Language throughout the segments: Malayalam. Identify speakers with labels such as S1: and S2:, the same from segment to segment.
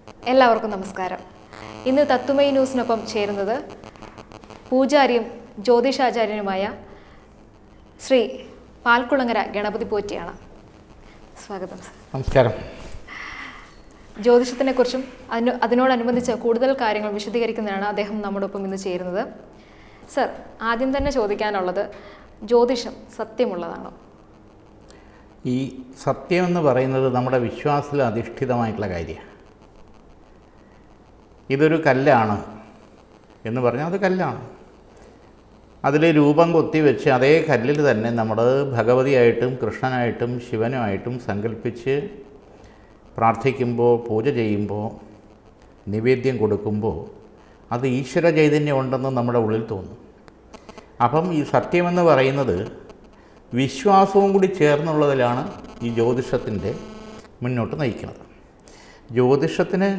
S1: എല്ലാവർക്കും നമസ്കാരം ഇന്ന് തത്തുമൈ ന്യൂസിനൊപ്പം ചേരുന്നത് പൂജാരിയും ജ്യോതിഷാചാര്യനുമായ ശ്രീ പാൽക്കുളങ്ങര ഗണപതി പോറ്റിയാണ് സ്വാഗതം സർ
S2: നമസ്കാരം
S1: ജ്യോതിഷത്തിനെക്കുറിച്ചും അതിന് അതിനോടനുബന്ധിച്ച് കൂടുതൽ കാര്യങ്ങൾ വിശദീകരിക്കുന്നതാണ് അദ്ദേഹം നമ്മോടൊപ്പം ഇന്ന് ചേരുന്നത് സർ ആദ്യം തന്നെ ചോദിക്കാനുള്ളത് ജ്യോതിഷം സത്യമുള്ളതാണോ
S2: ഈ സത്യം എന്ന് പറയുന്നത് നമ്മുടെ വിശ്വാസത്തിൽ അധിഷ്ഠിതമായിട്ടുള്ള കാര്യമാണ് ഇതൊരു കല്ലാണ് എന്ന് പറഞ്ഞാൽ അത് കല്ലാണ് അതിൽ രൂപം കൊത്തി വെച്ച് അതേ കല്ലിൽ തന്നെ നമ്മൾ ഭഗവതിയായിട്ടും കൃഷ്ണനായിട്ടും ശിവനുമായിട്ടും സങ്കല്പിച്ച് പ്രാർത്ഥിക്കുമ്പോൾ പൂജ ചെയ്യുമ്പോൾ നിവേദ്യം കൊടുക്കുമ്പോൾ അത് ഈശ്വര ചൈതന്യം ഉണ്ടെന്ന് നമ്മുടെ ഉള്ളിൽ തോന്നും അപ്പം ഈ സത്യമെന്ന് പറയുന്നത് വിശ്വാസവും കൂടി ചേർന്നുള്ളതിലാണ് ഈ ജ്യോതിഷത്തിൻ്റെ മുന്നോട്ട് നയിക്കുന്നത് ജ്യോതിഷത്തിന്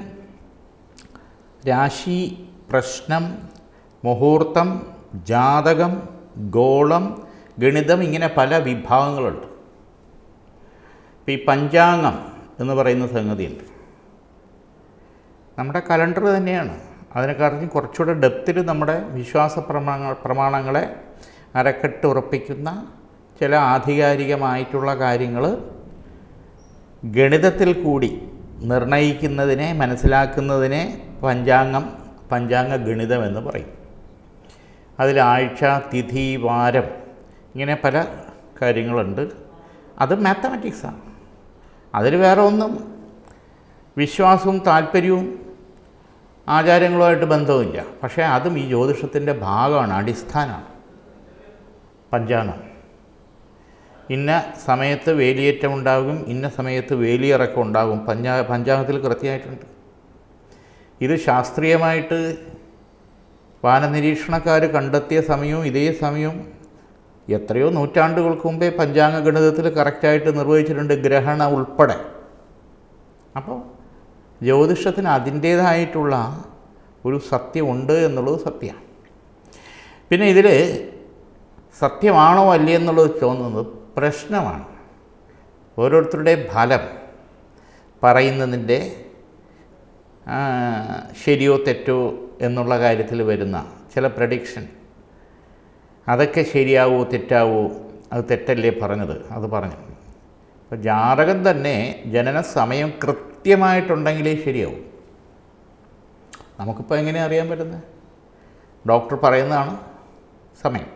S2: രാശി പ്രശ്നം മുഹൂർത്തം ജാതകം ഗോളം ഗണിതം ഇങ്ങനെ പല വിഭാഗങ്ങളുണ്ട് ഇപ്പം ഈ പഞ്ചാംഗം എന്ന് പറയുന്ന സംഗതിയുണ്ട് നമ്മുടെ കലണ്ടർ തന്നെയാണ് അതിനെക്കാട്ടും കുറച്ചുകൂടെ ഡെപ്തിൽ നമ്മുടെ വിശ്വാസ പ്രമാണ പ്രമാണങ്ങളെ അരക്കെട്ട് ഉറപ്പിക്കുന്ന ചില ആധികാരികമായിട്ടുള്ള കാര്യങ്ങൾ ഗണിതത്തിൽ കൂടി നിർണയിക്കുന്നതിനെ മനസ്സിലാക്കുന്നതിനെ പഞ്ചാംഗം പഞ്ചാംഗ ഗണിതം എന്ന് പറയും അതിൽ ആഴ്ച തിഥി വാരം ഇങ്ങനെ പല കാര്യങ്ങളുണ്ട് അത് മാത്തമാറ്റിക്സാണ് അതിൽ വേറെ ഒന്നും വിശ്വാസവും താല്പര്യവും ആചാരങ്ങളുമായിട്ട് ബന്ധവുമില്ല പക്ഷേ അതും ഈ ജ്യോതിഷത്തിൻ്റെ ഭാഗമാണ് അടിസ്ഥാനമാണ് പഞ്ചാംഗം ഇന്ന സമയത്ത് വേലിയേറ്റം ഉണ്ടാകും ഇന്ന സമയത്ത് വേലിയിറക്കം ഉണ്ടാകും പഞ്ചാ പഞ്ചാംഗത്തിൽ കൃത്യമായിട്ടുണ്ട് ഇത് ശാസ്ത്രീയമായിട്ട് വാനനിരീക്ഷണക്കാർ കണ്ടെത്തിയ സമയവും ഇതേ സമയവും എത്രയോ നൂറ്റാണ്ടുകൾക്ക് മുമ്പേ പഞ്ചാംഗ ഗണിതത്തിൽ കറക്റ്റായിട്ട് നിർവഹിച്ചിട്ടുണ്ട് ഗ്രഹണ ഉൾപ്പെടെ അപ്പോൾ ജ്യോതിഷത്തിന് അതിൻ്റേതായിട്ടുള്ള ഒരു സത്യമുണ്ട് എന്നുള്ളത് സത്യമാണ് പിന്നെ ഇതിൽ സത്യമാണോ അല്ലേ എന്നുള്ളത് തോന്നുന്നത് പ്രശ്നമാണ് ഓരോരുത്തരുടെ ഫലം പറയുന്നതിൻ്റെ ആ, ശരിയോ തെറ്റോ എന്നുള്ള കാര്യത്തിൽ വരുന്ന ചില പ്രഡിക്ഷൻ അതൊക്കെ ശരിയാവോ തെറ്റാവോ അത് തെറ്റല്ലേ പറഞ്ഞത് അത് പറഞ്ഞു അപ്പോൾ ജാതകം തന്നെ ജനന സമയം കൃത്യമായിട്ടുണ്ടെങ്കിലേ ശരിയാവും നമുക്കിപ്പോൾ എങ്ങനെ അറിയാൻ പറ്റുന്നത് ഡോക്ടർ പറയുന്നതാണ് സമയം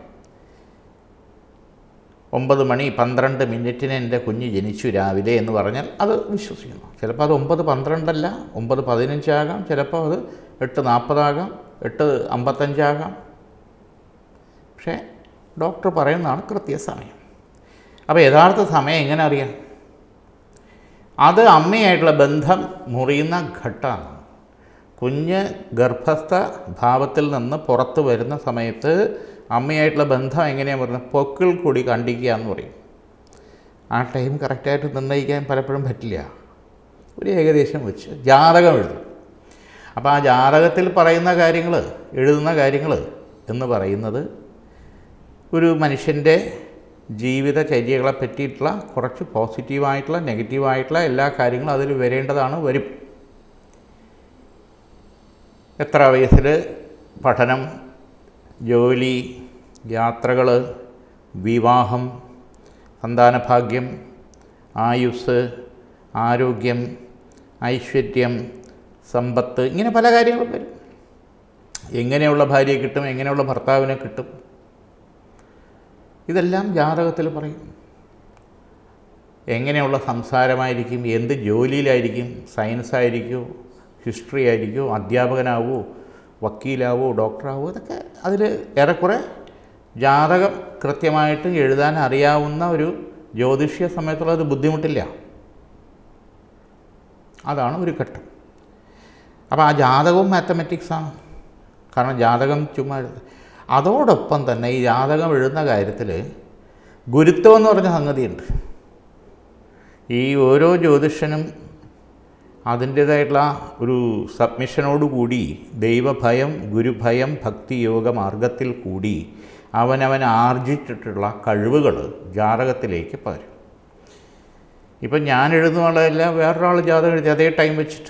S2: ഒമ്പത് മണി പന്ത്രണ്ട് മിനിറ്റിന് എൻ്റെ കുഞ്ഞ് ജനിച്ചു രാവിലെ എന്ന് പറഞ്ഞാൽ അത് വിശ്വസിക്കുന്നു ചിലപ്പോൾ അത് ഒമ്പത് പന്ത്രണ്ടല്ല ഒമ്പത് പതിനഞ്ചാകാം ചിലപ്പോൾ അത് എട്ട് നാൽപ്പതാകാം എട്ട് അമ്പത്തഞ്ചാകാം പക്ഷേ ഡോക്ടർ പറയുന്നതാണ് കൃത്യസമയം അപ്പോൾ യഥാർത്ഥ സമയം എങ്ങനെ അറിയാം അത് അമ്മയായിട്ടുള്ള ബന്ധം മുറിയുന്ന ഘട്ടമാണ് കുഞ്ഞ് ഗർഭസ്ഥ ഭാവത്തിൽ നിന്ന് പുറത്ത് വരുന്ന സമയത്ത് അമ്മയായിട്ടുള്ള ബന്ധം എങ്ങനെയാണ് പറയുന്നത് പൊക്കിൾ കൂടി കണ്ടിക്കുക എന്ന് പറയും ആ ടൈം കറക്റ്റായിട്ട് നിർണ്ണയിക്കാൻ പലപ്പോഴും പറ്റില്ല ഒരു ഏകദേശം വെച്ച് ജാതകം എഴുതും അപ്പോൾ ആ ജാതകത്തിൽ പറയുന്ന കാര്യങ്ങൾ എഴുതുന്ന കാര്യങ്ങൾ എന്ന് പറയുന്നത് ഒരു മനുഷ്യൻ്റെ ജീവിതചര്യകളെ പറ്റിയിട്ടുള്ള കുറച്ച് പോസിറ്റീവായിട്ടുള്ള നെഗറ്റീവായിട്ടുള്ള എല്ലാ കാര്യങ്ങളും അതിൽ വരേണ്ടതാണ് വരും എത്ര വയസ്സിൽ പഠനം ജോലി യാത്രകൾ വിവാഹം സന്താനഭാഗ്യം ആയുസ് ആരോഗ്യം ഐശ്വര്യം സമ്പത്ത് ഇങ്ങനെ പല കാര്യങ്ങളും വരും എങ്ങനെയുള്ള ഭാര്യയെ കിട്ടും എങ്ങനെയുള്ള ഭർത്താവിനെ കിട്ടും ഇതെല്ലാം ജാതകത്തിൽ പറയും എങ്ങനെയുള്ള സംസാരമായിരിക്കും എന്ത് ജോലിയിലായിരിക്കും സയൻസ് ആയിരിക്കുമോ ഹിസ്റ്ററി ആയിരിക്കുമോ അധ്യാപകനാവോ വക്കീലാവോ ഡോക്ടറാവോ ഇതൊക്കെ അതിൽ ഏറെക്കുറെ ജാതകം കൃത്യമായിട്ട് എഴുതാൻ അറിയാവുന്ന ഒരു ജ്യോതിഷ്യ സമയത്തുള്ള ഒരു ബുദ്ധിമുട്ടില്ല അതാണ് ഒരു ഘട്ടം അപ്പോൾ ആ ജാതകവും മാത്തമെറ്റിക്സാണ് കാരണം ജാതകം ചുമ്മാ എഴുത- അതോടൊപ്പം തന്നെ ഈ ജാതകം എഴുതുന്ന കാര്യത്തിൽ ഗുരുത്വം എന്ന് പറഞ്ഞ സംഗതിയുണ്ട് ഈ ഓരോ ജ്യോതിഷനും അതിൻ്റേതായിട്ടുള്ള ഒരു സബ്മിഷനോടുകൂടി ദൈവഭയം ഗുരുഭയം ഭക്തിയോഗ മാർഗത്തിൽ കൂടി അവനവൻ ആർജിച്ചിട്ടുള്ള കഴിവുകൾ ജാതകത്തിലേക്ക് പകരും ഇപ്പം ഞാൻ എഴുതുന്നതല്ല വേറൊരാൾ ജാതകം എഴുതി അതേ ടൈം വെച്ചിട്ട്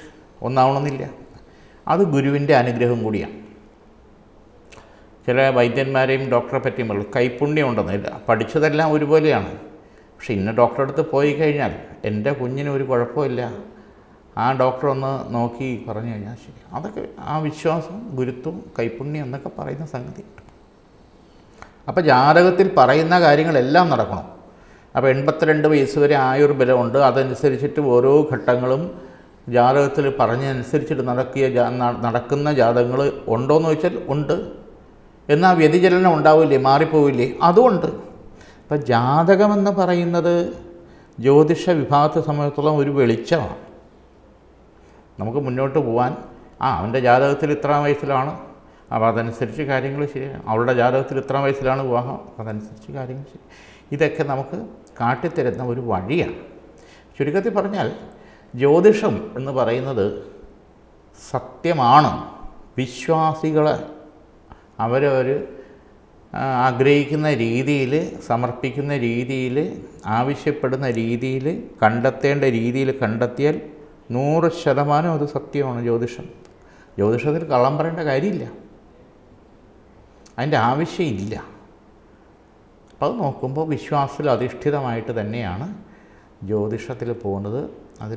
S2: ഒന്നാവണമെന്നില്ല അത് ഗുരുവിൻ്റെ അനുഗ്രഹം കൂടിയാണ് ചില വൈദ്യന്മാരെയും ഡോക്ടറെ പറ്റിയും പറയും കൈപ്പുണ്യം ഉണ്ടെന്നില്ല പഠിച്ചതെല്ലാം ഒരുപോലെയാണ് പക്ഷെ ഇന്ന ഡോക്ടറെ അടുത്ത് പോയി കഴിഞ്ഞാൽ എൻ്റെ കുഞ്ഞിന് ഒരു കുഴപ്പമില്ല ആ ഡോക്ടർ ഒന്ന് നോക്കി പറഞ്ഞു കഴിഞ്ഞാൽ ശരി അതൊക്കെ ആ വിശ്വാസം ഗുരുത്വം കൈപ്പുണ്യം എന്നൊക്കെ പറയുന്ന സംഗതി അപ്പോൾ ജാതകത്തിൽ പറയുന്ന കാര്യങ്ങളെല്ലാം നടക്കണം അപ്പോൾ എൺപത്തിരണ്ട് വയസ്സ് വരെ ആയുർബലമുണ്ട് അതനുസരിച്ചിട്ട് ഓരോ ഘട്ടങ്ങളും ജാതകത്തിൽ പറഞ്ഞതനുസരിച്ചിട്ട് നടക്കിയ ജാ ന- നടക്കുന്ന ജാതകങ്ങൾ ഉണ്ടോയെന്ന് ചോദിച്ചാൽ ഉണ്ട് എന്നാൽ വ്യതിചലനം ഉണ്ടാവില്ലേ മാറിപ്പോവില്ലേ അതുമുണ്ട് അപ്പം ജാതകമെന്ന് പറയുന്നത് ജ്യോതിഷ വിഭാഗത്തെ സംബന്ധിച്ചിടത്തോളം ഒരു വെളിച്ചമാണ് നമുക്ക് മുന്നോട്ട് പോകാൻ ആ അവൻ്റെ ജാതകത്തിൽ ഇത്ര വയസ്സിലാണ് അപ്പോൾ അതനുസരിച്ച് കാര്യങ്ങൾ ശരിയാണ് അവളുടെ ജാതകത്തിൽ ഇത്ര വയസ്സിലാണ് വിവാഹം അതനുസരിച്ച് കാര്യങ്ങൾ ശരി ഇതൊക്കെ നമുക്ക് കാട്ടിത്തരുന്ന ഒരു വഴിയാണ് ചുരുക്കത്തിൽ പറഞ്ഞാൽ ജ്യോതിഷം എന്ന് പറയുന്നത് സത്യമാണ് വിശ്വാസികളെ അവരവർ ആഗ്രഹിക്കുന്ന രീതിയിൽ സമർപ്പിക്കുന്ന രീതിയിൽ ആവശ്യപ്പെടുന്ന രീതിയിൽ കണ്ടെത്തേണ്ട രീതിയിൽ കണ്ടെത്തിയാൽ നൂറ് ശതമാനം അത് സത്യമാണ് ജ്യോതിഷം ജ്യോതിഷത്തിൽ കള്ളം പറയേണ്ട കാര്യമില്ല അതിൻ്റെ ആവശ്യമില്ല അപ്പോൾ അത് നോക്കുമ്പോൾ വിശ്വാസത്തിൽ അധിഷ്ഠിതമായിട്ട് തന്നെയാണ് ജ്യോതിഷത്തിൽ പോകുന്നത് അതിൽ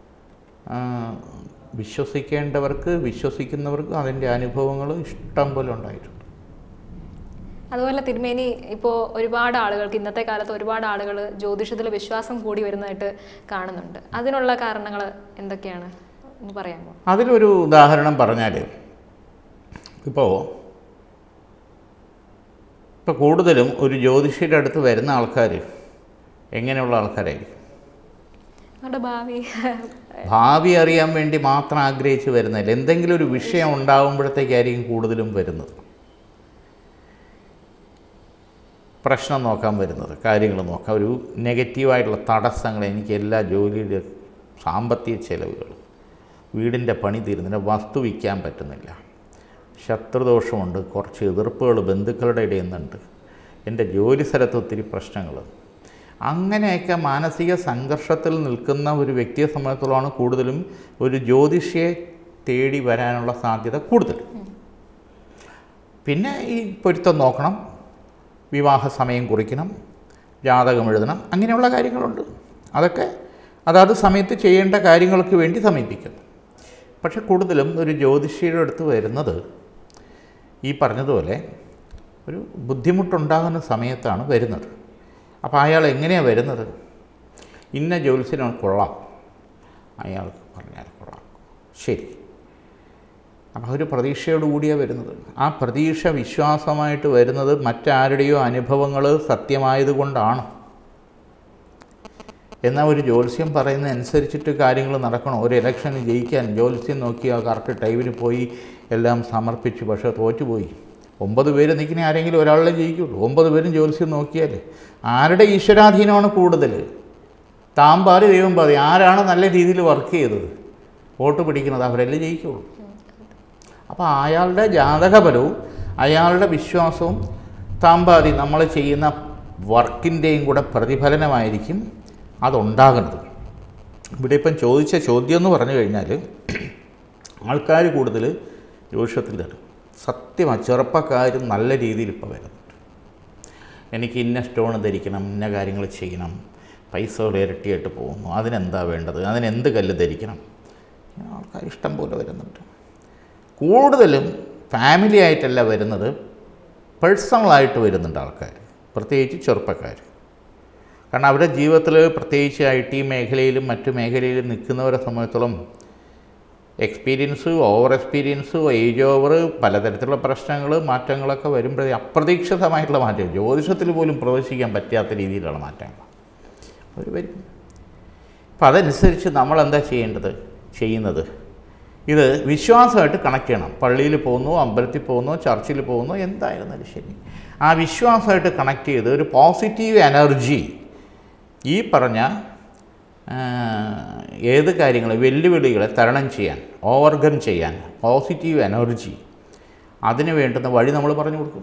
S2: വിശ്വസിക്കേണ്ടവർക്ക് വിശ്വസിക്കുന്നവർക്ക് അതിൻ്റെ അനുഭവങ്ങൾ ഇഷ്ടം പോലെ ഉണ്ടായിട്ടുണ്ട്
S1: അതുപോലെ തിരുമേനി ഇപ്പോൾ ഒരുപാട് ആളുകൾക്ക് ഇന്നത്തെ കാലത്ത് ഒരുപാട് ആളുകൾ ജ്യോതിഷത്തിൽ വിശ്വാസം കൂടി വരുന്നതായിട്ട് കാണുന്നുണ്ട് അതിനുള്ള കാരണങ്ങൾ എന്തൊക്കെയാണ് ഒന്ന് പറയാമോ
S2: അതിലൊരു ഉദാഹരണം പറഞ്ഞാൽ ഇപ്പോൾ ഇപ്പോൾ കൂടുതലും ഒരു ജ്യോതിഷിയുടെ അടുത്ത് വരുന്ന ആൾക്കാർ എങ്ങനെയുള്ള ആൾക്കാരായിരിക്കും
S1: അവരുടെ ഭാവി
S2: ഭാവി അറിയാൻ വേണ്ടി മാത്രം ആഗ്രഹിച്ച് വരുന്നില്ല എന്തെങ്കിലും ഒരു വിഷയം ഉണ്ടാകുമ്പോഴത്തേക്കായിരിക്കും കൂടുതലും വരുന്നത് പ്രശ്നം നോക്കാൻ വരുന്നത് കാര്യങ്ങൾ നോക്കാം ഒരു നെഗറ്റീവായിട്ടുള്ള തടസ്സങ്ങൾ എനിക്ക് എല്ലാ ജോലിയുടെ സാമ്പത്തിക ചെലവുകൾ വീടിൻ്റെ പണി തീരുന്നില്ല വസ്തു വിൽക്കാൻ പറ്റുന്നില്ല ശത്രുദോഷമുണ്ട് കുറച്ച് എതിർപ്പുകൾ ബന്ധുക്കളുടെ ഇടയിൽ നിന്നുണ്ട് എൻ്റെ ജോലി സ്ഥലത്ത് ഒത്തിരി പ്രശ്നങ്ങൾ അങ്ങനെയൊക്കെ മാനസിക സംഘർഷത്തിൽ നിൽക്കുന്ന ഒരു വ്യക്തിയെ സംബന്ധിച്ചിടത്തോളമാണ് കൂടുതലും ഒരു ജ്യോതിഷിയെ തേടി വരാനുള്ള സാധ്യത കൂടുതൽ പിന്നെ ഈ പൊരുത്തം നോക്കണം വിവാഹ സമയം കുറിക്കണം ജാതകം എഴുതണം അങ്ങനെയുള്ള കാര്യങ്ങളുണ്ട് അതൊക്കെ അതാത് സമയത്ത് ചെയ്യേണ്ട കാര്യങ്ങൾക്ക് വേണ്ടി സമീപിക്കുന്നു പക്ഷെ കൂടുതലും ഒരു ജ്യോതിഷിയുടെ അടുത്ത് വരുന്നത് ഈ പറഞ്ഞതുപോലെ ഒരു ബുദ്ധിമുട്ടുണ്ടാകുന്ന സമയത്താണ് വരുന്നത് അപ്പോൾ അയാൾ എങ്ങനെയാണ് വരുന്നത് ഇന്ന ജ്യോത്സ്യനാണ് കൊള്ളാം അയാൾക്ക് പറഞ്ഞാൽ കൊള്ളാം ശരി അപ്പോൾ ഒരു പ്രതീക്ഷയോടുകൂടിയാണ് വരുന്നത് ആ പ്രതീക്ഷ വിശ്വാസമായിട്ട് വരുന്നത് മറ്റാരുടെയോ അനുഭവങ്ങൾ സത്യമായതുകൊണ്ടാണ് എന്നാൽ ഒരു ജ്യോത്സ്യം പറയുന്ന അനുസരിച്ചിട്ട് കാര്യങ്ങൾ നടക്കണം ഒരു ഇലക്ഷന് ജയിക്കാൻ ജ്യോത്സ്യം നോക്കി ആ കറക്റ്റ് ടൈമിന് പോയി എല്ലാം സമർപ്പിച്ചു പക്ഷേ തോറ്റുപോയി ഒമ്പത് പേര് നിൽക്കുന്ന ആരെങ്കിലും ഒരാളെ ജയിക്കുള്ളൂ ഒമ്പത് പേരും ജ്യോത്സ്യം നോക്കിയാൽ ആരുടെ ഈശ്വരാധീനമാണ് കൂടുതൽ താൻ പാതി ദൈവം പാതി ആരാണ് നല്ല രീതിയിൽ വർക്ക് ചെയ്തത് വോട്ട് പിടിക്കുന്നത് അവരല്ലേ ജയിക്കുള്ളൂ അപ്പോൾ അയാളുടെ ജാതകപരവും അയാളുടെ വിശ്വാസവും താമ്പാതി നമ്മൾ ചെയ്യുന്ന വർക്കിൻ്റെയും കൂടെ പ്രതിഫലനമായിരിക്കും അതുണ്ടാകുന്നത് ഇവിടെ ഇപ്പം ചോദിച്ച ചോദ്യം എന്ന് പറഞ്ഞു കഴിഞ്ഞാൽ ആൾക്കാർ കൂടുതൽ ജ്യോതിഷത്തിൽ തരും സത്യമാണ് ചെറുപ്പക്കാരും നല്ല രീതിയിൽ ഇപ്പോൾ വരുന്നുണ്ട് എനിക്ക് ഇന്ന സ്റ്റോൺ ധരിക്കണം ഇന്ന കാര്യങ്ങൾ ചെയ്യണം പൈസകൾ ഇരട്ടിയായിട്ട് പോകുന്നു അതിനെന്താ വേണ്ടത് അതിനെന്ത് കല്ല് ധരിക്കണം ഇങ്ങനെ ആൾക്കാർ ഇഷ്ടം പോലെ വരുന്നുണ്ട് കൂടുതലും ഫാമിലി ആയിട്ടല്ല വരുന്നത് പേഴ്സണലായിട്ട് വരുന്നുണ്ട് ആൾക്കാർ പ്രത്യേകിച്ച് ചെറുപ്പക്കാർ കാരണം അവരുടെ ജീവിതത്തിൽ പ്രത്യേകിച്ച് ഐ ടി മേഖലയിലും മറ്റു മേഖലയിലും നിൽക്കുന്നവരെ സംബന്ധിച്ചോളം experience over experience age over പലതരത്തിലുള്ള പ്രശ്നങ്ങൾ മാറ്റങ്ങളൊക്കെ വരുമ്പോഴേ അപ്രതീക്ഷിതമായിട്ടുള്ള മാറ്റം ജ്യോതിഷത്തിൽ പോലും പ്രവേശിക്കാൻ പറ്റാത്ത രീതിയിലുള്ള മാറ്റങ്ങൾ അവർ വരും അപ്പം അതനുസരിച്ച് നമ്മൾ എന്താ ചെയ്യേണ്ടത് ചെയ്യുന്നത് ഇത് വിശ്വാസമായിട്ട് കണക്ട് ചെയ്യണം പള്ളിയിൽ പോകുന്നു അമ്പലത്തിൽ പോകുന്നു ചർച്ചിൽ പോകുന്നു എന്തായിരുന്നാലും ശരി ആ വിശ്വാസമായിട്ട് കണക്ട് ചെയ്ത് ഒരു പോസിറ്റീവ് എനർജി ഈ പറഞ്ഞ ആ, ഏത് കാര്യങ്ങൾ വെല്ലുവിളികളെ തരണം ചെയ്യാൻ ഓവർകം ചെയ്യാൻ പോസിറ്റീവ് എനർജി അതിന് വേണ്ടുന്ന വഴി നമ്മൾ പറഞ്ഞു കൊടുക്കും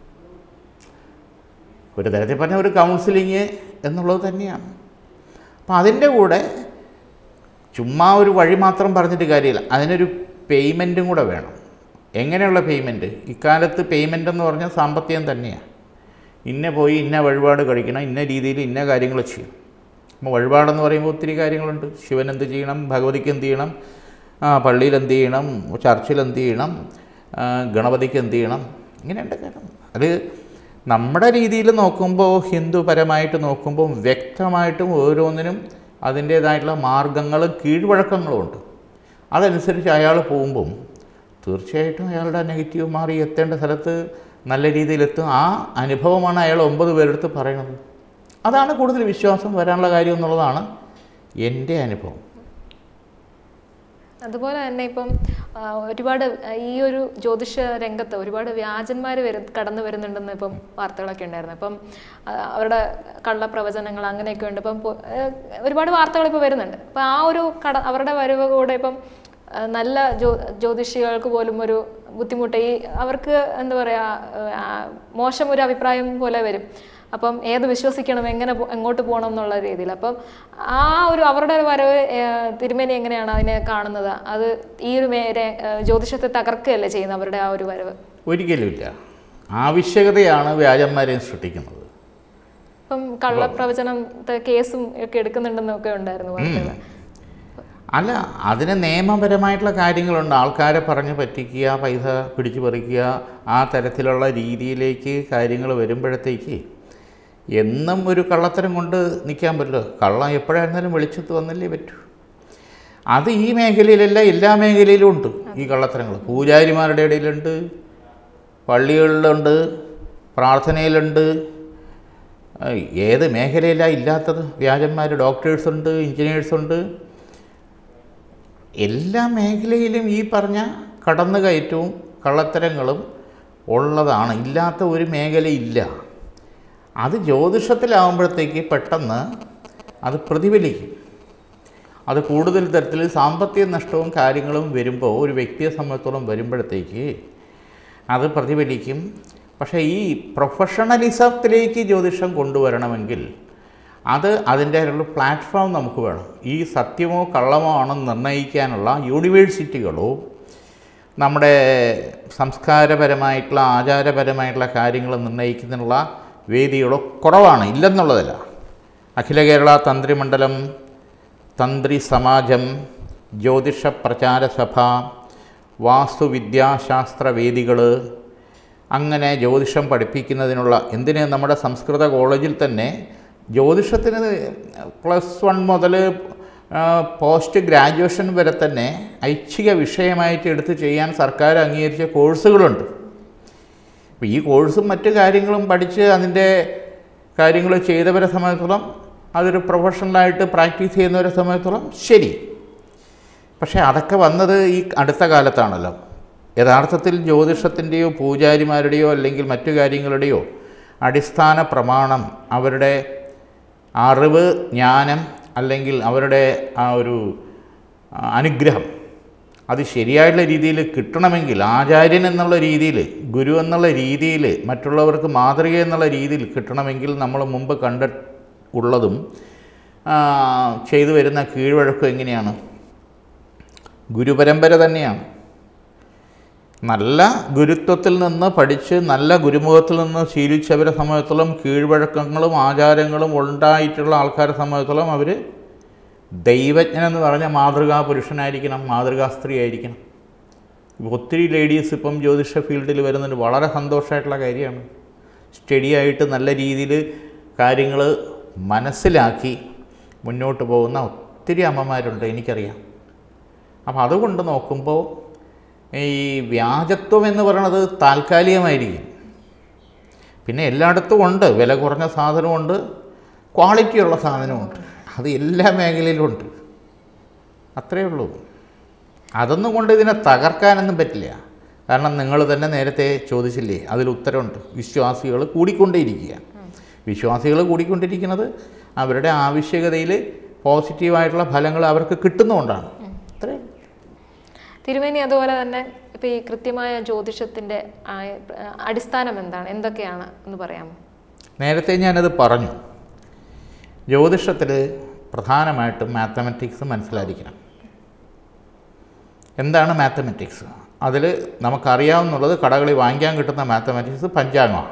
S2: ഒരു തരത്തിൽ പറഞ്ഞ ഒരു കൗൺസിലിങ് എന്നുള്ളത് തന്നെയാണ് അപ്പം അതിൻ്റെ കൂടെ ചുമ്മാ ഒരു വഴി മാത്രം പറഞ്ഞിട്ട് കാര്യമില്ല അതിനൊരു പേയ്മെൻറ്റും കൂടെ വേണം എങ്ങനെയുള്ള പേയ്മെൻറ്റ് ഇക്കാലത്ത് പേയ്മെൻ്റ് എന്ന് പറഞ്ഞാൽ സാമ്പത്തികം തന്നെയാണ് ഇന്ന പോയി ഇന്ന വഴിപാട് കഴിക്കണം ഇന്ന രീതിയിൽ ഇന്ന കാര്യങ്ങൾ ചെയ്യണം അപ്പോൾ വഴിപാടെന്ന് പറയുമ്പോൾ ഒത്തിരി കാര്യങ്ങളുണ്ട് ശിവൻ എന്ത് ചെയ്യണം ഭഗവതിക്ക് എന്ത് ചെയ്യണം ആ പള്ളിയിൽ എന്ത് ചെയ്യണം ചർച്ചിൽ എന്ത് ചെയ്യണം ആ, ഗണപതിക്ക് എന്ത് ചെയ്യണം ഇങ്ങനെയുണ്ട് കാര്യം അത് നമ്മുടെ രീതിയിൽ നോക്കുമ്പോൾ ഹിന്ദുപരമായിട്ട് നോക്കുമ്പോൾ വ്യക്തമായിട്ടും ഓരോന്നിനും അതിൻ്റേതായിട്ടുള്ള മാർഗങ്ങളും കീഴ്വഴക്കങ്ങളും ഉണ്ട് അതനുസരിച്ച് അയാൾ പോകുമ്പം തീർച്ചയായിട്ടും അയാളുടെ നെഗറ്റീവ് മാറി എത്തേണ്ട സ്ഥലത്ത് നല്ല രീതിയിലെത്തും ആ അനുഭവമാണ് അയാൾ ഒമ്പത് പേരെടുത്ത് പറയുന്നത് അതാണ് കൂടുതൽ വിശ്വാസം വരാനുള്ള കാര്യം എന്നുള്ളതാണ് എൻ്റെ അനുഭവം
S1: അതുപോലെ തന്നെ ഇപ്പം ആ, ഒരുപാട് ആ, ഈ ഒരു ജ്യോതിഷ രംഗത്ത് ഒരുപാട് വ്യാജന്മാർ വരു കടന്നു വരുന്നുണ്ടെന്ന് ഇപ്പം വാർത്തകളൊക്കെ ഉണ്ടായിരുന്നു അപ്പം ആ, അവരുടെ കള്ളപ്രവചനങ്ങൾ അങ്ങനെയൊക്കെ ഉണ്ട് ഇപ്പം പൊ- ആ, ഒരുപാട് വാർത്തകൾ ഇപ്പോൾ വരുന്നുണ്ട് അപ്പം ആ ഒരു കട അവരുടെ വരവ് കൂടെ ഇപ്പം ആ, നല്ല ജ്യോ ജ്യോതിഷികൾക്ക് പോലും ഒരു ബുദ്ധിമുട്ട് ഈ അവർക്ക് എന്താ പറയുക ആ, മോശം ഒരു അഭിപ്രായം പോലെ വരും അപ്പം ഏത് വിശ്വസിക്കണം എങ്ങനെ പോ- എങ്ങോട്ട് പോകണം എന്നുള്ള രീതിയിൽ അപ്പം ആ ഒരു അവരുടെ ഒരു വരവ് ഏഹ്, തിരുമേനി എങ്ങനെയാണ് അതിനെ കാണുന്നത് അത് ഈ ഒരു മേരെ ഏഹ്, ജ്യോതിഷത്തെ തകർക്കുകയല്ലേ ചെയ്യുന്നത് അവരുടെ ആ ഒരു വരവ്
S2: ഒരിക്കലുമില്ല ആവശ്യകതയാണ് വ്യാജന്മാരെ സൃഷ്ടിക്കുന്നത്
S1: ഇപ്പം കള്ളപ്രവചനത്തെ കേസും ഒക്കെ എടുക്കുന്നുണ്ടെന്നൊക്കെ ഉണ്ടായിരുന്നു വാർത്തകൾ
S2: അല്ല അതിന് നിയമപരമായിട്ടുള്ള കാര്യങ്ങളുണ്ട് ആൾക്കാരെ പറഞ്ഞ് പറ്റിക്കുക പൈസ പിടിച്ചു പറിക്കുക ആ തരത്തിലുള്ള രീതിയിലേക്ക് കാര്യങ്ങൾ വരുമ്പോഴത്തേക്ക് എന്നും ഒരു കള്ളത്തരം കൊണ്ട് നിൽക്കാൻ പറ്റില്ല കള്ളം എപ്പോഴായിരുന്നാലും വെളിച്ചത്ത് വന്നല്ലേ പറ്റൂ അത് ഈ മേഖലയിലല്ല എല്ലാ മേഖലയിലും ഉണ്ട് ഈ കള്ളത്തരങ്ങൾ പൂജാരിമാരുടെ ഇടയിലുണ്ട് പള്ളികളിലുണ്ട് പ്രാർത്ഥനയിലുണ്ട് ഏയ് ഏത് മേഖലയിലാണ് ഇല്ലാത്തത് വ്യാജന്മാർ ഡോക്ടേഴ്സ് ഉണ്ട് എഞ്ചിനീയേഴ്സ് ഉണ്ട് എല്ലാ മേഖലയിലും ഈ പറഞ്ഞ കടന്നുകയറ്റവും കള്ളത്തരങ്ങളും ഉള്ളതാണ് ഇല്ലാത്ത ഒരു മേഖലയില്ല അത് ജ്യോതിഷത്തിലാവുമ്പോഴത്തേക്ക് പെട്ടെന്ന് അത് പ്രതിഫലിക്കും അത് കൂടുതൽ തരത്തിൽ സാമ്പത്തിക നഷ്ടവും കാര്യങ്ങളും വരുമ്പോൾ ഒരു വ്യക്തിയെ സംബന്ധിച്ചോളം വരുമ്പോഴത്തേക്ക് അത് പ്രതിഫലിക്കും പക്ഷേ ഈ പ്രൊഫഷണലിസത്തിലേക്ക് ജ്യോതിഷം കൊണ്ടുവരണമെങ്കിൽ അത് അതിൻ്റെ ഒരു പ്ലാറ്റ്ഫോം നമുക്ക് വേണം ഈ സത്യമോ കള്ളമോ ആണെന്ന് നിർണ്ണയിക്കാനുള്ള യൂണിവേഴ്സിറ്റികളോ നമ്മുടെ സംസ്കാരപരമായിട്ടുള്ള ആചാരപരമായിട്ടുള്ള കാര്യങ്ങൾ നിർണ്ണയിക്കുന്നതിനുള്ള വേദികളോ കുറവാണ് ഇല്ലെന്നുള്ളതല്ല അഖില കേരള തന്ത്രിമണ്ഡലം തന്ത്രി സമാജം ജ്യോതിഷ പ്രചാര സഭ വാസ്തുവിദ്യാശാസ്ത്ര വേദികൾ അങ്ങനെ ജ്യോതിഷം പഠിപ്പിക്കുന്നതിനുള്ള എന്തിന് നമ്മുടെ സംസ്കൃത കോളേജിൽ തന്നെ ജ്യോതിഷത്തിന് പ്ലസ് വൺ മുതൽ പോസ്റ്റ് ഗ്രാജുവേഷൻ വരെ തന്നെ ഐച്ഛിക വിഷയമായിട്ട് എടുത്ത് ചെയ്യാൻ സർക്കാർ അംഗീകരിച്ച കോഴ്സുകളുണ്ട് അപ്പോൾ ഈ കോഴ്സും മറ്റു കാര്യങ്ങളും പഠിച്ച് അതിൻ്റെ കാര്യങ്ങൾ ചെയ്തവരെ സംബന്ധിച്ചിടത്തോളം അതൊരു പ്രൊഫഷണലായിട്ട് പ്രാക്ടീസ് ചെയ്യുന്നവരെ സംബന്ധിച്ചിടത്തോളം ശരി പക്ഷേ അതൊക്കെ വന്നത് ഈ അടുത്ത കാലത്താണല്ലോ യഥാർത്ഥത്തിൽ ജ്യോതിഷത്തിൻ്റെയോ പൂജാരിമാരുടെയോ അല്ലെങ്കിൽ മറ്റു കാര്യങ്ങളുടെയോ അടിസ്ഥാന പ്രമാണം അവരുടെ അറിവ് ജ്ഞാനം അല്ലെങ്കിൽ അവരുടെ ആ ഒരു ആ, അനുഗ്രഹം അത് ശരിയായിട്ടുള്ള രീതിയിൽ കിട്ടണമെങ്കിൽ ആചാര്യൻ എന്നുള്ള രീതിയിൽ ഗുരു എന്നുള്ള രീതിയിൽ മറ്റുള്ളവർക്ക് മാതൃക എന്നുള്ള രീതിയിൽ കിട്ടണമെങ്കിൽ നമ്മൾ മുമ്പ് കണ്ട ഉള്ളതും ആ, ചെയ്തു വരുന്ന കീഴ്വഴക്കം എങ്ങനെയാണ് ഗുരുപരമ്പര തന്നെയാണ് നല്ല ഗുരുത്വത്തിൽ നിന്ന് പഠിച്ച് നല്ല ഗുരുമുഖത്തിൽ നിന്ന് ശീലിച്ചവരെ സംബന്ധിച്ചിടത്തോളം കീഴ്വഴക്കങ്ങളും ആചാരങ്ങളും ഉണ്ടായിട്ടുള്ള ആൾക്കാരെ സംബന്ധിച്ചിടത്തോളം അവർ ദൈവജ്ഞൻ എന്ന് പറഞ്ഞ മാതൃകാ പുരുഷനായിരിക്കണം മാതൃകാ സ്ത്രീ ആയിരിക്കണം ഇപ്പോൾ ഒത്തിരി ലേഡീസ് ഇപ്പം ജ്യോതിഷ ഫീൽഡിൽ വരുന്നുണ്ട് വളരെ സന്തോഷമായിട്ടുള്ള കാര്യമാണ് സ്റ്റഡി ആയിട്ട് നല്ല രീതിയിൽ കാര്യങ്ങൾ മനസ്സിലാക്കി മുന്നോട്ട് പോകുന്ന ഒത്തിരി അമ്മമാരുണ്ട് എനിക്കറിയാം അപ്പോൾ അതുകൊണ്ട് നോക്കുമ്പോൾ ഈ വ്യാജത്വം എന്ന് പറയുന്നത് താൽക്കാലികമായിരിക്കും പിന്നെ എല്ലായിടത്തും ഉണ്ട് വില കുറഞ്ഞ സാധനമുണ്ട് ക്വാളിറ്റിയുള്ള സാധനമുണ്ട് അത് എല്ലാ മേഖലയിലും ഉണ്ട് അത്രയേ ഉള്ളൂ അതൊന്നും കൊണ്ട് ഇതിനെ തകർക്കാനൊന്നും പറ്റില്ല കാരണം നിങ്ങൾ തന്നെ നേരത്തെ ചോദിച്ചില്ലേ അതിൽ ഉത്തരമുണ്ട് വിശ്വാസികൾ കൂടിക്കൊണ്ടേയിരിക്കുക വിശ്വാസികൾ കൂടിക്കൊണ്ടിരിക്കുന്നത് അവരുടെ ആവശ്യകതയിൽ പോസിറ്റീവായിട്ടുള്ള ഫലങ്ങൾ അവർക്ക് കിട്ടുന്നതുകൊണ്ടാണ് അത്രേ ഉള്ളൂ.
S1: തിരുമേനി അതുപോലെ തന്നെ ഇപ്പൊ ഈ കൃത്യമായ ജ്യോതിഷത്തിന്റെ ആ- അടിസ്ഥാനം എന്താണ് എന്തൊക്കെയാണ് എന്ന് പറയാമോ
S2: നേരത്തെ ഞാനത് പറഞ്ഞു ജ്യോതിഷത്തിൽ പ്രധാനമായിട്ടും മാത്തമാറ്റിക്സ് മനസ്സിലായിരിക്കണം എന്താണ് മാത്തമെറ്റിക്സ് അതിൽ നമുക്കറിയാവുന്നുള്ളത് കടകളിൽ വാങ്ങിക്കാൻ കിട്ടുന്ന മാത്തമെറ്റിക്സ് പഞ്ചാംഗമാണ്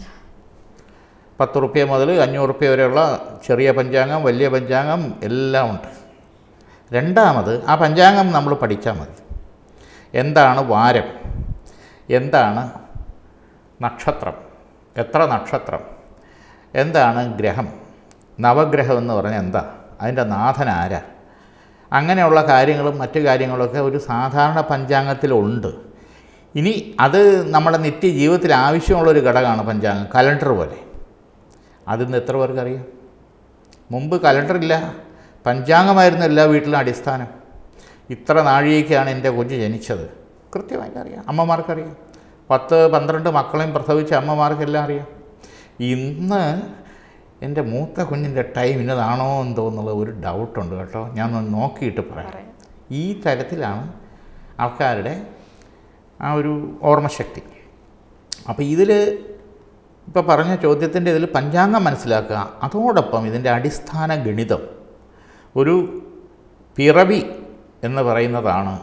S2: പത്ത് റുപ്യ മുതൽ അഞ്ഞൂറ് റുപ്യ വരെയുള്ള ചെറിയ പഞ്ചാംഗം വലിയ പഞ്ചാംഗം എല്ലാം ഉണ്ട് രണ്ടാമത് ആ പഞ്ചാംഗം നമ്മൾ പഠിച്ചാൽ മതി എന്താണ് വാരം എന്താണ് നക്ഷത്രം എത്ര നക്ഷത്രം എന്താണ് ഗ്രഹം നവഗ്രഹം എന്ന് പറഞ്ഞാൽ എന്താ അതിൻ്റെ നാഥൻ ആരാ അങ്ങനെയുള്ള കാര്യങ്ങളും മറ്റു കാര്യങ്ങളൊക്കെ ഒരു സാധാരണ പഞ്ചാംഗത്തിലുണ്ട് ഇനി അത് നമ്മുടെ നിത്യ ജീവിതത്തിൽ ആവശ്യമുള്ളൊരു ഘടകമാണ് പഞ്ചാംഗം കലണ്ടർ പോലെ അതിന്ന് എത്ര പേർക്ക് അറിയാം മുമ്പ് കലണ്ടറില്ല പഞ്ചാംഗമായിരുന്നു എല്ലാ വീട്ടിലും അടിസ്ഥാനം ഇത്ര നാഴികയ്ക്കാണ് എൻ്റെ കുഞ്ഞ് ജനിച്ചത് കൃത്യമായിട്ട് അറിയാം അമ്മമാർക്കറിയാം പത്ത് പന്ത്രണ്ട് മക്കളെയും പ്രസവിച്ച അമ്മമാർക്കെല്ലാം അറിയാം ഇന്ന് എൻ്റെ മൂത്ത കുഞ്ഞിൻ്റെ ടൈം ഇന്നതാണോ എന്തോ എന്നുള്ള ഒരു ഡൗട്ടുണ്ട് കേട്ടോ ഞാൻ ഒന്ന് നോക്കിയിട്ട് പറയാം
S1: പറയാം
S2: ഈ തരത്തിലാണ് ആൾക്കാരുടെ ആ ഒരു ഓർമ്മശക്തി അപ്പോൾ ഇതിൽ ഇപ്പോൾ പറഞ്ഞ ചോദ്യത്തിൻ്റെ ഇതിൽ പഞ്ചാംഗം മനസ്സിലാക്കുക അതോടൊപ്പം ഇതിൻ്റെ അടിസ്ഥാന ഗണിതം ഒരു പിറവി എന്ന് പറയുന്നതാണ്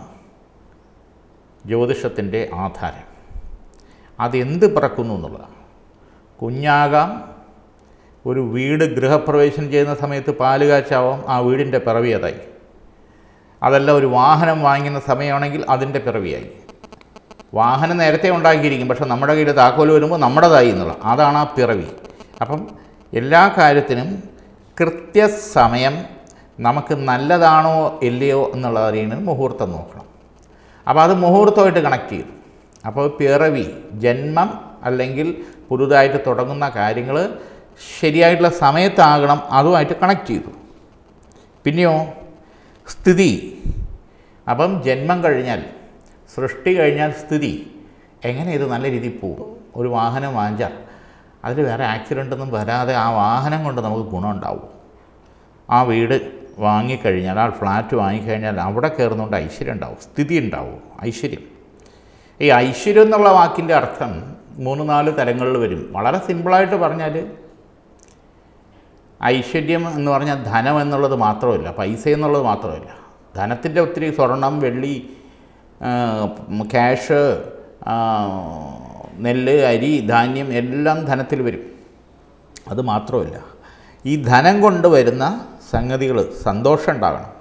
S2: ജ്യോതിഷത്തിൻ്റെ ആധാരം അതെന്ത് പിറക്കുന്നു എന്നുള്ളതാണ് കുഞ്ഞാകാം ഒരു വീട് ഗൃഹപ്രവേശനം ചെയ്യുന്ന സമയത്ത് പാല് കാച്ചാവാം ആ വീടിൻ്റെ പിറവി അതായി അതല്ല ഒരു വാഹനം വാങ്ങുന്ന സമയമാണെങ്കിൽ അതിൻ്റെ പിറവിയായി വാഹനം നേരത്തെ ഉണ്ടാക്കിയിരിക്കും പക്ഷെ നമ്മുടെ കയ്യിൽ താക്കോല് വരുമ്പോൾ നമ്മുടേതായി എന്നുള്ള അതാണ് ആ പിറവി അപ്പം എല്ലാ കാര്യത്തിനും കൃത്യസമയം നമുക്ക് നല്ലതാണോ ഇല്ലയോ എന്നുള്ളത് അറിയുന്നതിന് മുഹൂർത്തം നോക്കണം അപ്പോൾ അത് മുഹൂർത്തമായിട്ട് കണക്ട് ചെയ്തു അപ്പോൾ പിറവി ജന്മം അല്ലെങ്കിൽ പുതുതായിട്ട് തുടങ്ങുന്ന കാര്യങ്ങൾ ശരിയായിട്ടുള്ള സമയത്താകണം അതുമായിട്ട് കണക്ട് ചെയ്തു പിന്നെയോ സ്ഥിതി അപ്പം ജന്മം കഴിഞ്ഞാൽ സൃഷ്ടി കഴിഞ്ഞാൽ സ്ഥിതി എങ്ങനെ ഇത് നല്ല രീതിയിൽ പോകും ഒരു വാഹനം വാങ്ങിച്ചാൽ അതിൽ വേറെ ആക്സിഡൻ്റ് ഒന്നും വരാതെ ആ വാഹനം കൊണ്ട് നമുക്ക് ഗുണമുണ്ടാവും ആ വീട് വാങ്ങിക്കഴിഞ്ഞാൽ ആ ഫ്ലാറ്റ് വാങ്ങിക്കഴിഞ്ഞാൽ അവിടെ കയറുന്നതുകൊണ്ട് ഐശ്വര്യം ഉണ്ടാവും സ്ഥിതി ഉണ്ടാവും ഐശ്വര്യം ഈ ഐശ്വര്യം എന്നുള്ള വാക്കിൻ്റെ അർത്ഥം മൂന്ന് നാല് തരങ്ങളിൽ വരും വളരെ സിമ്പിളായിട്ട് പറഞ്ഞാൽ ഐശ്വര്യം എന്ന് പറഞ്ഞാൽ ധനം എന്നുള്ളത് മാത്രമല്ല പൈസ എന്നുള്ളത് മാത്രമല്ല ധനത്തിൻ്റെ ഒത്തിരി സ്വർണം വെള്ളി ആ, ക്യാഷ് ആ, നെല്ല് അരി ധാന്യം എല്ലാം ധനത്തിൽ വരും അത് മാത്രമല്ല ഈ ധനം കൊണ്ട് വരുന്ന സംഗതികൾ സന്തോഷം ഉണ്ടാകണം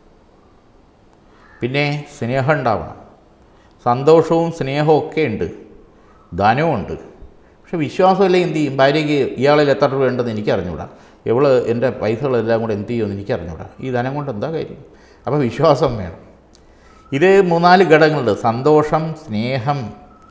S2: പിന്നെ സ്നേഹം ഉണ്ടാവണം സന്തോഷവും സ്നേഹവും ഒക്കെ ഉണ്ട് ധനവും ഉണ്ട് പക്ഷെ വിശ്വാസമില്ല എന്ത് ചെയ്യും ഭാര്യയ്ക്ക് ഇയാളിൽ എത്ര രൂപ ഉണ്ടെന്ന് എനിക്ക് അറിഞ്ഞൂടാ ഇവള് എൻ്റെ പൈസകളെല്ലാം കൂടെ എന്ത് ചെയ്യുമെന്ന് എനിക്ക് അറിഞ്ഞൂടാ ഈ ധനം കൊണ്ട് എന്താ കാര്യം അപ്പോൾ വിശ്വാസം വേണം ഇത് മൂന്നാല് ഘടകങ്ങളുണ്ട് സന്തോഷം സ്നേഹം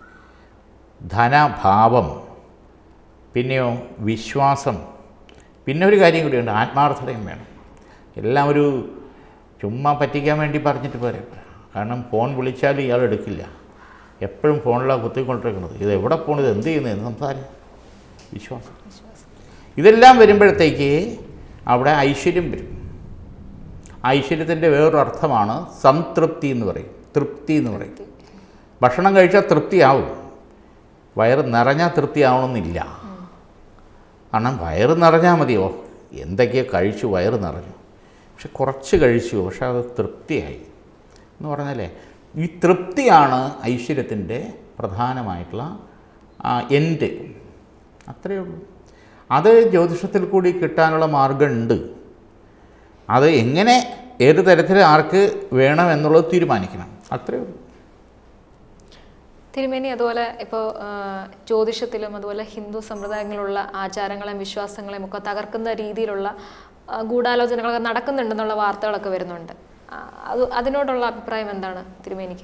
S2: ധനഭാവം പിന്നെയോ വിശ്വാസം പിന്നെ ഒരു കാര്യം കൂടിയുണ്ട് ആത്മാർത്ഥതയും വേണം എല്ലാം ഒരു ചുമ്മാ പറ്റിക്കാൻ വേണ്ടി പറഞ്ഞിട്ട് പോരെ കാരണം ഫോൺ വിളിച്ചാൽ ഇയാൾ എടുക്കില്ല എപ്പോഴും ഫോണിലാണ് കുത്തിക്കൊണ്ടിരിക്കുന്നത് ഇത് എവിടെ പോണത് എന്ത് ചെയ്യുന്നത് എന്ന് സംസാരം വിശ്വാസം ഇതെല്ലാം വരുമ്പോഴത്തേക്ക് അവിടെ ഐശ്വര്യം വരും ഐശ്വര്യത്തിൻ്റെ വേറൊരു അർത്ഥമാണ് സംതൃപ്തി എന്ന് പറയും തൃപ്തി എന്ന് പറയും ഭക്ഷണം കഴിച്ചാൽ തൃപ്തിയാവും വയറ് നിറഞ്ഞാൽ തൃപ്തിയാവണമെന്നില്ല കാരണം വയറ് നിറഞ്ഞാൽ മതിയോ എന്തൊക്കെയോ കഴിച്ചു വയറ് നിറഞ്ഞു പക്ഷെ കുറച്ച് കഴിച്ചു പക്ഷെ അത് തൃപ്തിയായി എന്ന് പറഞ്ഞാലേ ഈ തൃപ്തിയാണ് ഐശ്വര്യത്തിൻ്റെ പ്രധാനമായിട്ടുള്ള എൻഡ് അത്രയേ ഉള്ളൂ അത് ജ്യോതിഷത്തിൽ കൂടി കിട്ടാനുള്ള മാർഗമുണ്ട് അത് എങ്ങനെ ഏത് തരത്തിൽ ആർക്ക് വേണം എന്നുള്ളത് തീരുമാനിക്കണം അത്രയേ ഉള്ളൂ
S1: തിരുമേനി അതുപോലെ ഇപ്പോൾ ജ്യോതിഷത്തിലും അതുപോലെ ഹിന്ദു സമ്പ്രദായങ്ങളിലുള്ള ആചാരങ്ങളെയും വിശ്വാസങ്ങളെയും ഒക്കെ തകർക്കുന്ന രീതിയിലുള്ള ആ, ഗൂഢാലോചനകളൊക്കെ നടക്കുന്നുണ്ടെന്നുള്ള വാർത്തകളൊക്കെ വരുന്നുണ്ട് ആ, അത് അതിനോടുള്ള അഭിപ്രായം എന്താണ് തിരുമേനിക്ക്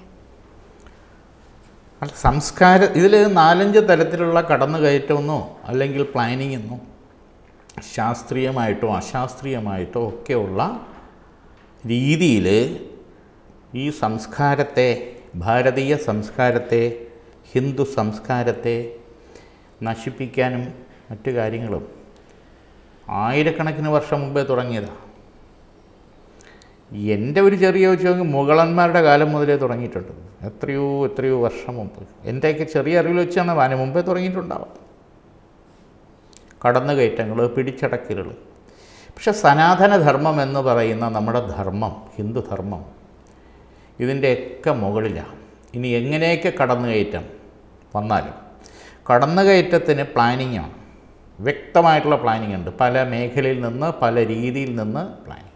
S2: അല്ല സംസ്കാര ഇതിൽ നാലഞ്ച് തരത്തിലുള്ള കടന്നുകയറ്റമെന്നോ അല്ലെങ്കിൽ പ്ലാനിങ് എന്നോ ശാസ്ത്രീയമായിട്ടോ അശാസ്ത്രീയമായിട്ടോ ഒക്കെയുള്ള രീതിയിൽ ഈ സംസ്കാരത്തെ ഭാരതീയ സംസ്കാരത്തെ ഹിന്ദു സംസ്കാരത്തെ നശിപ്പിക്കാനും മറ്റു കാര്യങ്ങളും ആയിരക്കണക്കിന് വർഷം മുമ്പേ തുടങ്ങിയതാണ് എൻ്റെ ഒരു ചെറിയ വെച്ച് മുഗളന്മാരുടെ കാലം മുതലേ തുടങ്ങിയിട്ടുണ്ട് എത്രയോ എത്രയോ വർഷം മുമ്പ് എൻ്റെയൊക്കെ ചെറിയ അറിവിൽ വെച്ചാണ് അതിന് മുമ്പേ തുടങ്ങിയിട്ടുണ്ടാവും കടന്നുകയറ്റങ്ങൾ പിടിച്ചടക്കലുകൾ പക്ഷെ സനാതനധർമ്മം എന്ന് പറയുന്ന നമ്മുടെ ധർമ്മം ഹിന്ദുധർമ്മം ഇതിൻ്റെയൊക്കെ മുകളിലാണ് ഇനി എങ്ങനെയൊക്കെ കടന്നുകയറ്റം വന്നാലും കടന്നുകയറ്റത്തിന് പ്ലാനിങ്ങാണ് വ്യക്തമായിട്ടുള്ള പ്ലാനിങ് ഉണ്ട് പല മേഖലയിൽ നിന്ന് പല രീതിയിൽ നിന്ന് പ്ലാനിങ്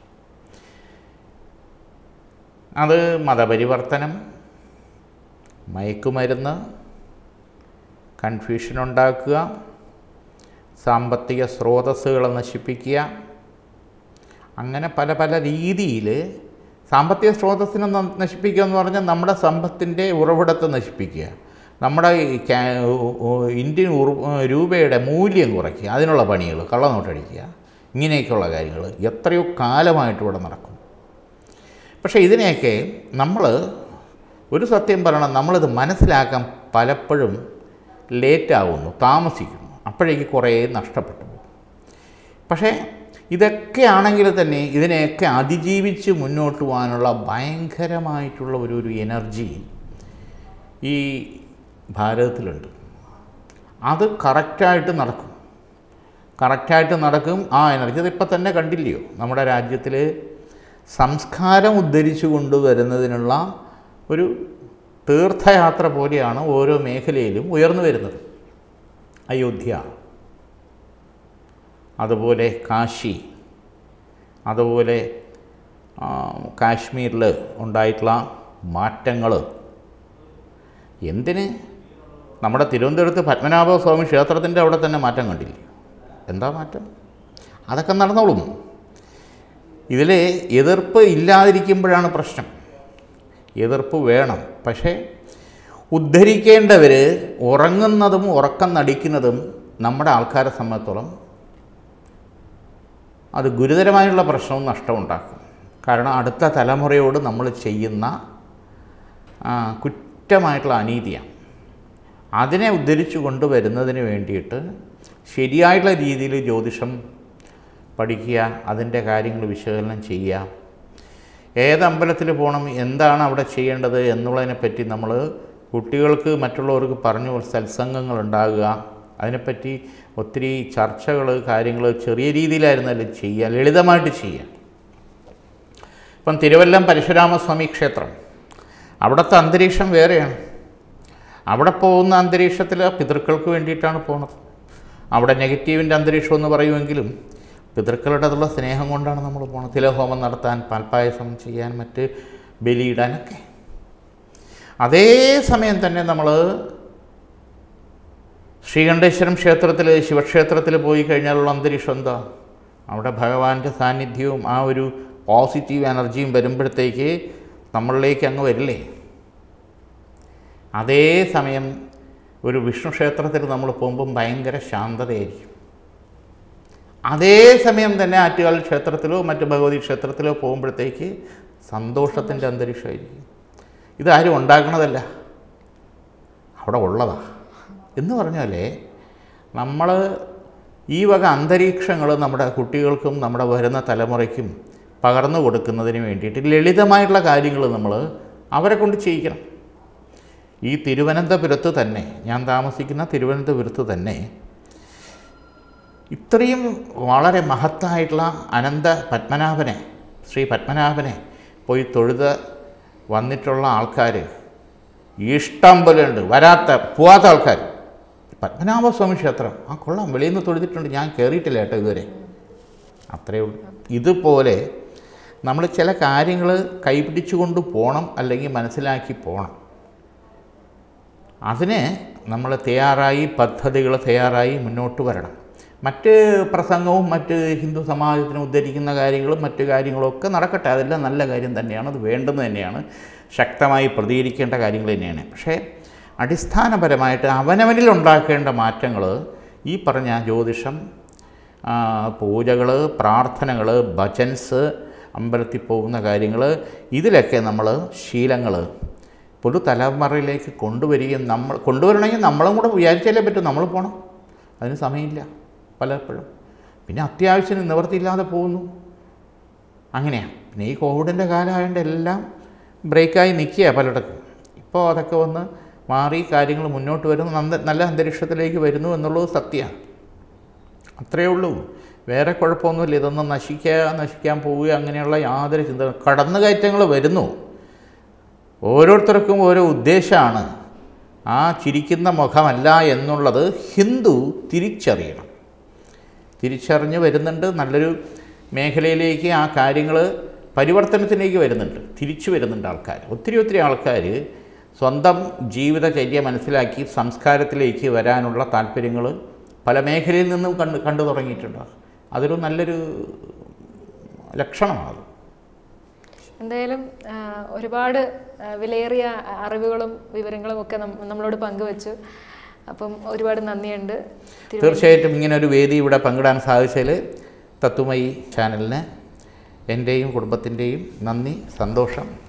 S2: അത് മതപരിവർത്തനം മയക്കുമരുന്ന് കൺഫ്യൂഷൻ ഉണ്ടാക്കുക സാമ്പത്തിക സ്രോതസ്സുകളെ നശിപ്പിക്കുക അങ്ങനെ പല പല രീതിയിൽ സാമ്പത്തിക സ്രോതസ്സിനെ ന- നശിപ്പിക്കുക എന്ന് പറഞ്ഞാൽ നമ്മുടെ സമ്പത്തിൻ്റെ ഉറവിടത്തെ നശിപ്പിക്കുക നമ്മുടെ ഈ ക്യാ- ഉ- ഇന്ത്യൻ ഉറു- രൂപയുടെ മൂല്യം കുറയ്ക്കുക അതിനുള്ള പണികൾ കള്ളനോട്ടടിക്കുക ഇങ്ങനെയൊക്കെയുള്ള കാര്യങ്ങൾ എത്രയോ കാലമായിട്ട് ഇവിടെ നടക്കും പക്ഷേ ഇതിനെയൊക്കെ നമ്മൾ ഒരു സത്യം പറയണം നമ്മളിത് മനസ്സിലാക്കാൻ പലപ്പോഴും ലേറ്റാവുന്നു താമസിക്കുന്നു അപ്പോഴേക്ക് കുറേ നഷ്ടപ്പെട്ടു പോകും പക്ഷേ ഇതൊക്കെ ആണെങ്കിൽ തന്നെ ഇതിനെയൊക്കെ അതിജീവിച്ച് മുന്നോട്ട് പോകാനുള്ള ഭയങ്കരമായിട്ടുള്ള ഒരു ഒരു എനർജി ഈ ഭാരതത്തിലുണ്ട് അത് കറക്റ്റായിട്ട് നടക്കും കറക്റ്റായിട്ട് നടക്കും ആ എനർജി അതിപ്പോൾ തന്നെ കണ്ടില്ലയോ നമ്മുടെ രാജ്യത്തിൽ സംസ്കാരം ഉദ്ധരിച്ചു കൊണ്ടുവരുന്നതിനുള്ള ഒരു തീർത്ഥയാത്ര പോലെയാണ് ഓരോ മേഖലയിലും ഉയർന്നു വരുന്നത് അയോധ്യ അതുപോലെ കാശി അതുപോലെ കാശ്മീരിൽ ഉണ്ടായിട്ടുള്ള മാറ്റങ്ങൾ എന്തിന് നമ്മുടെ തിരുവനന്തപുരത്ത് പത്മനാഭ സ്വാമി ക്ഷേത്രത്തിൻ്റെ അവിടെ തന്നെ മാറ്റം കണ്ടില്ലേ എന്താ മാറ്റം അതൊക്കെ നടന്നോളും ഇതിൽ എതിർപ്പ് ഇല്ലാതിരിക്കുമ്പോഴാണ് പ്രശ്നം എതിർപ്പ് വേണം പക്ഷേ ഉദ്ധരിക്കേണ്ടവർ ഉറങ്ങുന്നതും ഉറക്കം നടിക്കുന്നതും നമ്മുടെ ആൾക്കാരെ സംബന്ധിച്ചോളം അത് ഗുരുതരമായുള്ള പ്രശ്നവും നഷ്ടമുണ്ടാക്കും കാരണം അടുത്ത തലമുറയോട് നമ്മൾ ചെയ്യുന്ന ആ, കുറ്റമായിട്ടുള്ള അനീതിയാണ് അതിനെ ഉദ്ധരിച്ചു കൊണ്ടുവരുന്നതിന് വേണ്ടിയിട്ട് ശരിയായിട്ടുള്ള രീതിയിൽ ജ്യോതിഷം പഠിക്കുക അതിൻ്റെ കാര്യങ്ങൾ വിശകലനം ചെയ്യുക ഏത് അമ്പലത്തിൽ പോകണം എന്താണ് അവിടെ ചെയ്യേണ്ടത് എന്നുള്ളതിനെപ്പറ്റി നമ്മൾ കുട്ടികൾക്ക് മറ്റുള്ളവർക്ക് പറഞ്ഞു കൊടുത്ത് സത്സംഗങ്ങൾ ഉണ്ടാകുക അതിനെപ്പറ്റി ഒത്തിരി ചർച്ചകൾ കാര്യങ്ങൾ ചെറിയ രീതിയിലായിരുന്നാലും ചെയ്യുക ലളിതമായിട്ട് ചെയ്യുക ഇപ്പം തിരുവല്ലം പരശുരാമസ്വാമി ക്ഷേത്രം അവിടുത്തെ അന്തരീക്ഷം വേറെയാണ് അവിടെ പോകുന്ന അന്തരീക്ഷത്തിൽ പിതൃക്കൾക്ക് വേണ്ടിയിട്ടാണ് പോകുന്നത് അവിടെ നെഗറ്റീവിൻ്റെ അന്തരീക്ഷം എന്ന് പറയുമെങ്കിലും പിതൃക്കളുടേതുള്ള സ്നേഹം കൊണ്ടാണ് നമ്മൾ പോകുന്നത് തിലഹോമം നടത്താൻ പാൽപ്പായസം ചെയ്യാൻ മറ്റ് ബലിയിടാനൊക്കെ അതേ സമയം തന്നെ നമ്മൾ ശ്രീകണ്ഠേശ്വരം ക്ഷേത്രത്തിൽ ശിവക്ഷേത്രത്തിൽ പോയി കഴിഞ്ഞാലുള്ള അന്തരീക്ഷം എന്താ അവിടെ ഭഗവാന്റെ സാന്നിധ്യവും ആ ഒരു പോസിറ്റീവ് എനർജിയും വരുമ്പോഴത്തേക്ക് നമ്മളിലേക്ക് അങ്ങ് വരില്ലേ അതേ സമയം ഒരു വിഷ്ണു ക്ഷേത്രത്തിൽ നമ്മൾ പോകുമ്പം ഭയങ്കര ശാന്തതയായിരിക്കും അതേ സമയം തന്നെ ആറ്റുകാൽ ക്ഷേത്രത്തിലോ മറ്റ് ഭഗവതി ക്ഷേത്രത്തിലോ പോകുമ്പോഴത്തേക്ക് സന്തോഷത്തിൻ്റെ അന്തരീക്ഷമായിരിക്കും ഇതാരും ഉണ്ടാക്കണതല്ല അവിടെ ഉള്ളതാ എന്ന് പറഞ്ഞാലേ നമ്മൾ ഈ വക അന്തരീക്ഷങ്ങൾ നമ്മുടെ കുട്ടികൾക്കും നമ്മുടെ വരുന്ന തലമുറയ്ക്കും പകർന്നു കൊടുക്കുന്നതിന് വേണ്ടിയിട്ട് ലളിതമായിട്ടുള്ള കാര്യങ്ങൾ നമ്മൾ അവരെ കൊണ്ട് ചെയ്യിക്കണം ഈ തിരുവനന്തപുരത്ത് തന്നെ ഞാൻ താമസിക്കുന്ന തിരുവനന്തപുരത്ത് തന്നെ ഇത്രയും വളരെ മഹത്തായിട്ടുള്ള അനന്ത പത്മനാഭനെ ശ്രീ പത്മനാഭനെ പോയി തൊഴുത് വന്നിട്ടുള്ള ആൾക്കാർ ഇഷ്ടം പോലെ ഉണ്ട് വരാത്ത പോവാത്ത ആൾക്കാർ പത്മനാഭസ്വാമി ക്ഷേത്രം ആ കൊള്ളാം വെളിയിൽ നിന്ന് തൊഴുതിട്ടുണ്ട് ഞാൻ കയറിയിട്ടില്ല കേട്ടോ ഇതുവരെ അത്രയേ ഉള്ളൂ ഇതുപോലെ നമ്മൾ ചില കാര്യങ്ങൾ കൈപിടിച്ചുകൊണ്ട് പോകണം അല്ലെങ്കിൽ മനസ്സിലാക്കി പോകണം അതിന് നമ്മൾ തയ്യാറായി പദ്ധതികൾ തയ്യാറായി മുന്നോട്ട് വരണം മറ്റ് പ്രസംഗവും മറ്റ് ഹിന്ദു സമാജത്തിന് ഉദ്ധരിക്കുന്ന കാര്യങ്ങളും മറ്റു കാര്യങ്ങളും ഒക്കെ നടക്കട്ടെ അതെല്ലാം നല്ല കാര്യം തന്നെയാണ് അത് വേണ്ടുന്നത് തന്നെയാണ് ശക്തമായി പ്രതികരിക്കേണ്ട കാര്യങ്ങൾ തന്നെയാണ് പക്ഷേ അടിസ്ഥാനപരമായിട്ട് അവനവനിൽ ഉണ്ടാക്കേണ്ട മാറ്റങ്ങൾ ഈ പറഞ്ഞ ജ്യോതിഷം പൂജകൾ പ്രാർത്ഥനകൾ ഭജൻസ് അമ്പലത്തിൽ പോകുന്ന കാര്യങ്ങൾ ഇതിലൊക്കെ നമ്മൾ ശീലങ്ങൾ പുതുതലമുറയിലേക്ക് കൊണ്ടുവരികയും നമ്മൾ കൊണ്ടുവരണമെങ്കിൽ നമ്മളും കൂടെ വിചാരിച്ചാലേ പറ്റും നമ്മൾ പോകണം അതിന് സമയമില്ല പലപ്പോഴും പിന്നെ അത്യാവശ്യം നിവൃത്തിയില്ലാതെ പോകുന്നു അങ്ങനെയാണ് പിന്നെ ഈ കോവിഡിൻ്റെ കാലമായതുകൊണ്ട് എല്ലാം ബ്രേക്കായി നിൽക്കുക പലയിടത്തും ഇപ്പോൾ അതൊക്കെ വന്ന് മാറി കാര്യങ്ങൾ മുന്നോട്ട് വരുന്നു നന്ന- നല്ല അന്തരീക്ഷത്തിലേക്ക് വരുന്നു എന്നുള്ളത് സത്യമാണ് അത്രയേ ഉള്ളൂ വേറെ കുഴപ്പമൊന്നുമില്ല ഇതൊന്നും നശിക്കുക നശിക്കാൻ പോവുക അങ്ങനെയുള്ള യാതൊരു ചിന്ത കടന്നുകയറ്റങ്ങൾ വരുന്നു ഓരോരുത്തർക്കും ഓരോ ഉദ്ദേശമാണ് ആ ചിരിക്കുന്ന മുഖമല്ല എന്നുള്ളത് ഹിന്ദു തിരിച്ചറിയണം തിരിച്ചറിഞ്ഞ് വരുന്നുണ്ട് നല്ലൊരു മേഖലയിലേക്ക് ആ കാര്യങ്ങൾ പരിവർത്തനത്തിലേക്ക് വരുന്നുണ്ട് തിരിച്ചു വരുന്നുണ്ട് ആൾക്കാർ ഒത്തിരി ഒത്തിരി ആൾക്കാർ സ്വന്തം ജീവിതചര്യ മനസ്സിലാക്കി സംസ്കാരത്തിലേക്ക് വരാനുള്ള താല്പര്യങ്ങൾ പല മേഖലയിൽ നിന്നും കണ്ട് കണ്ടു തുടങ്ങിയിട്ടുണ്ട് അതൊരു നല്ലൊരു ലക്ഷണമാണ്
S1: എന്തായാലും ആ, ഒരുപാട് ആ, വിലയേറിയ അറിവുകളും വിവരങ്ങളും ഒക്കെ നം- നമ്മളോട് പങ്കുവച്ചു അപ്പം ഒരുപാട് നന്ദിയുണ്ട് തിരു-
S2: തീർച്ചയായിട്ടും ഇങ്ങനെ ഒരു വേദി ഇവിടെ പങ്കിടാൻ സാധിച്ചതിൽ തത്വമയി ചാനലിന് എൻ്റെയും കുടുംബത്തിൻ്റെയും നന്ദി സന്തോഷം